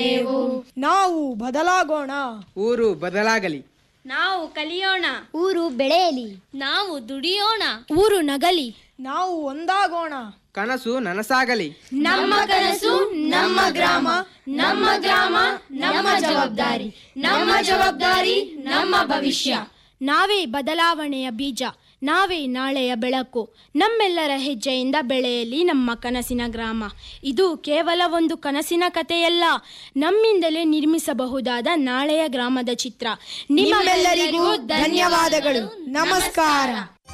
ನೀವು ನಾವು ಬದಲಾಗೋಣ ಊರು ಬದಲಾಗಲಿ ನಾವು ಕಲಿಯೋಣ ಊರು ಬೆಳೆಯಲಿ ನಾವು ದುಡಿಯೋಣ ಊರು ನಗಲಿ ನಾವು ಒಂದಾಗೋಣ ಕನಸು ನನಸಾಗಲಿ ನಮ್ಮ ಕನಸು ನಮ್ಮ ಗ್ರಾಮ ನಮ್ಮ ಗ್ರಾಮ ನಮ್ಮ ಜವಾಬ್ದಾರಿ ನಮ್ಮ ಜವಾಬ್ದಾರಿ ನಮ್ಮ ಭವಿಷ್ಯ ನಾವೇ ಬದಲಾವಣೆಯ ಬೀಜ ನಾವೇ ನಾಳೆಯ ಬೆಳಕು ನಮ್ಮೆಲ್ಲರ ಹೆಜ್ಜೆಯಿಂದ ಬೆಳೆಯಲಿ ನಮ್ಮ ಕನಸಿನ ಗ್ರಾಮ ಇದು ಕೇವಲ ಒಂದು ಕನಸಿನ ಕಥೆಯಲ್ಲ ನಮ್ಮಿಂದಲೇ ನಿರ್ಮಿಸಬಹುದಾದ ನಾಳೆಯ ಗ್ರಾಮದ ಚಿತ್ರ ನಿಮ್ಮೆಲ್ಲರಿಗೂ ಧನ್ಯವಾದಗಳು ನಮಸ್ಕಾರ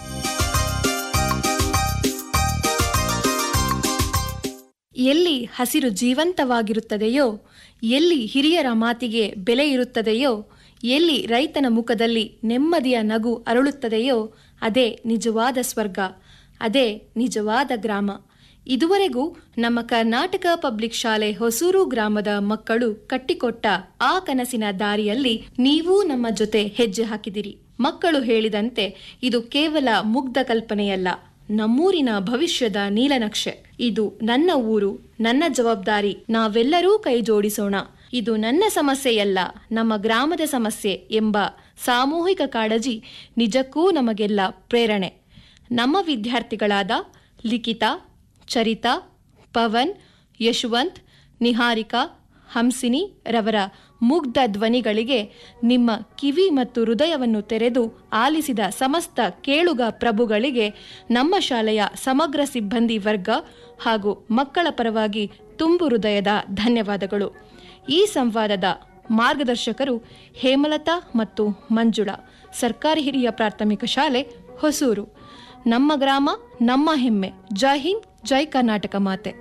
ಎಲ್ಲಿ ಹಸಿರು ಜೀವಂತವಾಗಿರುತ್ತದೆಯೋ ಎಲ್ಲಿ ಹಿರಿಯರ ಮಾತಿಗೆ ಬೆಲೆ ಇರುತ್ತದೆಯೋ ಎಲ್ಲಿ ರೈತನ ಮುಖದಲ್ಲಿ ನೆಮ್ಮದಿಯ ನಗು ಅರಳುತ್ತದೆಯೋ ಅದೇ ನಿಜವಾದ ಸ್ವರ್ಗ ಅದೇ ನಿಜವಾದ ಗ್ರಾಮ ಇದುವರೆಗೂ ನಮ್ಮ ಕರ್ನಾಟಕ ಪಬ್ಲಿಕ್ ಶಾಲೆ ಹೊಸೂರು ಗ್ರಾಮದ ಮಕ್ಕಳು ಕಟ್ಟಿಕೊಟ್ಟ ಆ ಕನಸಿನ ದಾರಿಯಲ್ಲಿ ನೀವೂ ನಮ್ಮ ಜೊತೆ ಹೆಜ್ಜೆ ಹಾಕಿದಿರಿ ಮಕ್ಕಳು ಹೇಳಿದಂತೆ ಇದು ಕೇವಲ ಮುಗ್ಧ ಕಲ್ಪನೆಯಲ್ಲ ನಮ್ಮೂರಿನ ಭವಿಷ್ಯದ ನೀಲನಕ್ಷೆ ಇದು ನನ್ನ ಊರು ನನ್ನ ಜವಾಬ್ದಾರಿ ನಾವೆಲ್ಲರೂ ಕೈ ಜೋಡಿಸೋಣ ಇದು ನನ್ನ ಸಮಸ್ಯೆಯಲ್ಲ ನಮ್ಮ ಗ್ರಾಮದ ಸಮಸ್ಯೆ ಎಂಬ ಸಾಮೂಹಿಕ ಕಾಳಜಿ ನಿಜಕ್ಕೂ ನಮಗೆಲ್ಲ ಪ್ರೇರಣೆ ನಮ್ಮ ವಿದ್ಯಾರ್ಥಿಗಳಾದ ಲಿಖಿತಾ ಚರಿತಾ ಪವನ್ ಯಶವಂತ್ ನಿಹಾರಿಕಾ ಹಂಸಿನಿ ರವರ ಮುಗ್ಧ ಧ್ವನಿಗಳಿಗೆ ನಿಮ್ಮ ಕಿವಿ ಮತ್ತು ಹೃದಯವನ್ನು ತೆರೆದು ಆಲಿಸಿದ ಸಮಸ್ತ ಕೇಳುಗ ಪ್ರಭುಗಳಿಗೆ ನಮ್ಮ ಶಾಲೆಯ ಸಮಗ್ರ ಸಿಬ್ಬಂದಿ ವರ್ಗ ಹಾಗೂ ಮಕ್ಕಳ ಪರವಾಗಿ ತುಂಬು ಹೃದಯದ ಧನ್ಯವಾದಗಳು ಈ ಸಂವಾದದ ಮಾರ್ಗದರ್ಶಕರು ಹೇಮಲತಾ ಮತ್ತು ಮಂಜುಳಾ ಸರ್ಕಾರಿ ಹಿರಿಯ ಪ್ರಾಥಮಿಕ ಶಾಲೆ ಹೊಸೂರು ನಮ್ಮ ಗ್ರಾಮ ನಮ್ಮ ಹೆಮ್ಮೆ ಜೈ ಹಿಂದ್ ಜೈ ಕರ್ನಾಟಕ ಮಾತೆ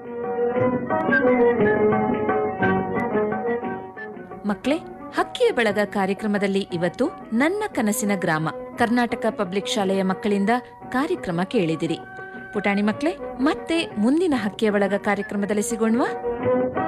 ಮಕ್ಕಳೇ ಹಕ್ಕಿಯ ಬಳಗ ಕಾರ್ಯಕ್ರಮದಲ್ಲಿ ಇವತ್ತು ನನ್ನ ಕನಸಿನ ಗ್ರಾಮ ಕರ್ನಾಟಕ ಪಬ್ಲಿಕ್ ಶಾಲೆಯ ಮಕ್ಕಳಿಂದ ಕಾರ್ಯಕ್ರಮ ಕೇಳಿದಿರಿ ಪುಟಾಣಿ ಮಕ್ಕಳೇ ಮತ್ತೆ ಮುಂದಿನ ಹಕ್ಕಿಯ ಬಳಗ ಕಾರ್ಯಕ್ರಮದಲ್ಲಿ ಸಿಗೋಣವಾ